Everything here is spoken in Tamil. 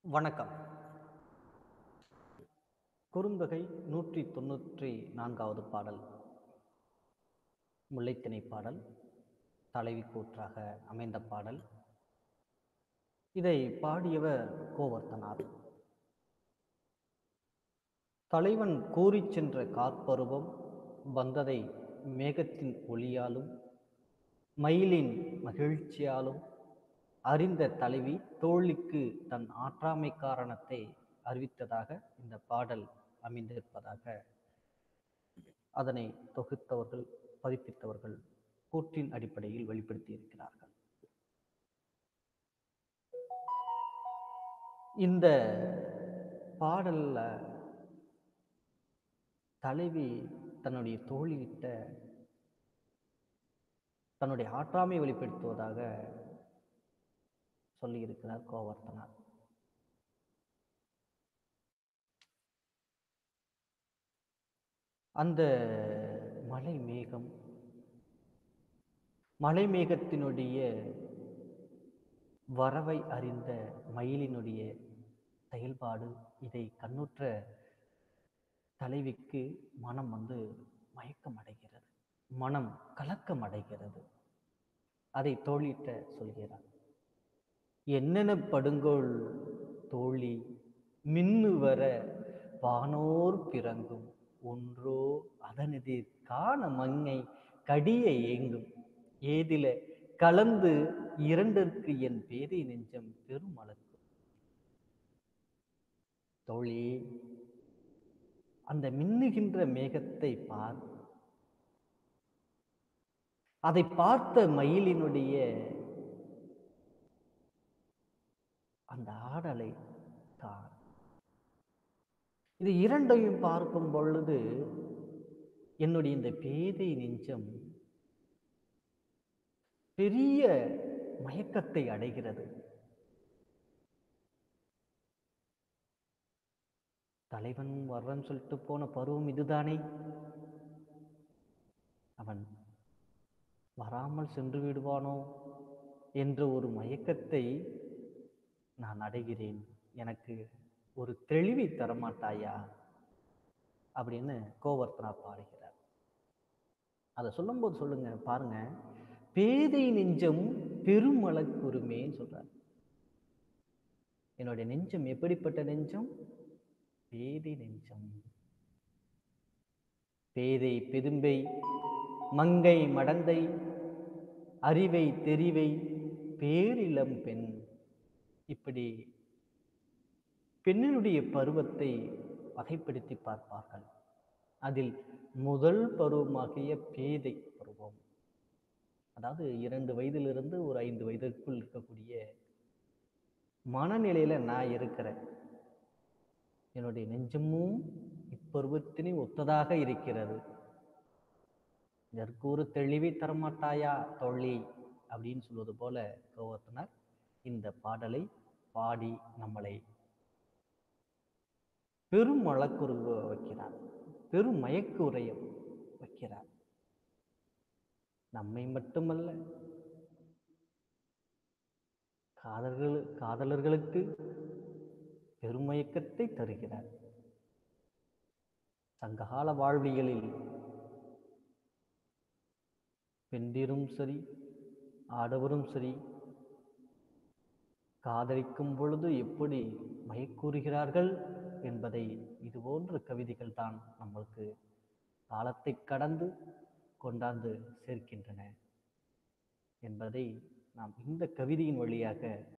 வணக்கம் குறுந்தொகை நூற்றி தொண்ணூற்றி நான்காவது பாடல் முல்லைத்திணை பாடல் தலைவி கூற்றாக அமைந்த பாடல் இதை பாடியவர் கோவர்த்தனார் தலைவன் கூறிச் சென்ற காற்பருவம் வந்ததை மேகத்தின் ஒளியாலும் மயிலின் மகிழ்ச்சியாலும் அறிந்த தலைவி தோழிக்கு தன் ஆற்றாமை காரணத்தை அறிவித்ததாக இந்த பாடல் அமைந்திருப்பதாக அதனை தொகுத்தவர்கள் பதிப்பித்தவர்கள் கூற்றின் அடிப்படையில் வெளிப்படுத்தி இருக்கிறார்கள் இந்த பாடல்ல தலைவி தன்னுடைய தோழியிட்ட தன்னுடைய ஆற்றாமை வெளிப்படுத்துவதாக சொல்லியிருக்கிறார் கோவர்த்தனார் அந்த மலை மேகம் மலை மேகத்தினுடைய வரவை அறிந்த மயிலினுடைய செயல்பாடு இதை கண்ணுற்ற தலைவிக்கு மனம் வந்து மயக்கம் அடைகிறது மனம் கலக்கம் அடைகிறது அதை தோழிட்ட சொல்கிறார் என்னென்ன படுங்கோள் தோழி மின்னு வர வானோர் பிறங்கும் ஒன்றோ அதனெதிர் காண மங்கை கடிய ஏங்கும் ஏதில கலந்து இரண்டிற்கு என் பேதை நெஞ்சம் பெரும் அளக்கும் தோழி அந்த மின்னுகின்ற மேகத்தை பார் அதை பார்த்த மயிலினுடைய அந்த ஆடலை கார் இது இரண்டையும் பார்க்கும் பொழுது என்னுடைய இந்த பேதை நெஞ்சம் பெரிய மயக்கத்தை அடைகிறது தலைவன் வர்றன்னு சொல்லிட்டு போன பருவம் இதுதானே அவன் வராமல் சென்று விடுவானோ என்ற ஒரு மயக்கத்தை நான் அடைகிறேன் எனக்கு ஒரு தெளிவை தரமாட்டாயா அப்படின்னு கோவர்த்தனா பாடுகிறார் அதை சொல்லும்போது சொல்லுங்க பாருங்க பேதை நெஞ்சம் பெருமளக்குருமேன்னு சொல்றார் என்னுடைய நெஞ்சம் எப்படிப்பட்ட நெஞ்சம் பேதை நெஞ்சம் பேதை பெரும்பை மங்கை மடந்தை அறிவை தெரிவை பேரிளம் பெண் இப்படி பெண்ணினுடைய பருவத்தை வகைப்படுத்தி பார்ப்பார்கள் அதில் முதல் பருவமாகிய பேதை பருவம் அதாவது இரண்டு வயதிலிருந்து ஒரு ஐந்து வயதிற்குள் இருக்கக்கூடிய மனநிலையில நான் இருக்கிறேன் என்னுடைய நெஞ்சமும் இப்பருவத்தினை ஒத்ததாக இருக்கிறது இதற்கு ஒரு தெளிவை தரமாட்டாயா தோழி அப்படின்னு சொல்வது போல கோவர்த்தனர் இந்த பாடலை பாடி நம்மளை பெரும் வழக்குருவ வைக்கிறார் பெரும் மயக்க உரைய வைக்கிறார் நம்மை மட்டுமல்ல காதல்கள் காதலர்களுக்கு பெருமயக்கத்தை தருகிறார் சங்ககால வாழ்வியலில் பெண்டிரும் சரி ஆடவரும் சரி காதலிக்கும் பொழுது எப்படி மயக்கூறுகிறார்கள் என்பதை இது போன்ற கவிதைகள் தான் நம்மளுக்கு காலத்தை கடந்து கொண்டாந்து சேர்க்கின்றன என்பதை நாம் இந்த கவிதையின் வழியாக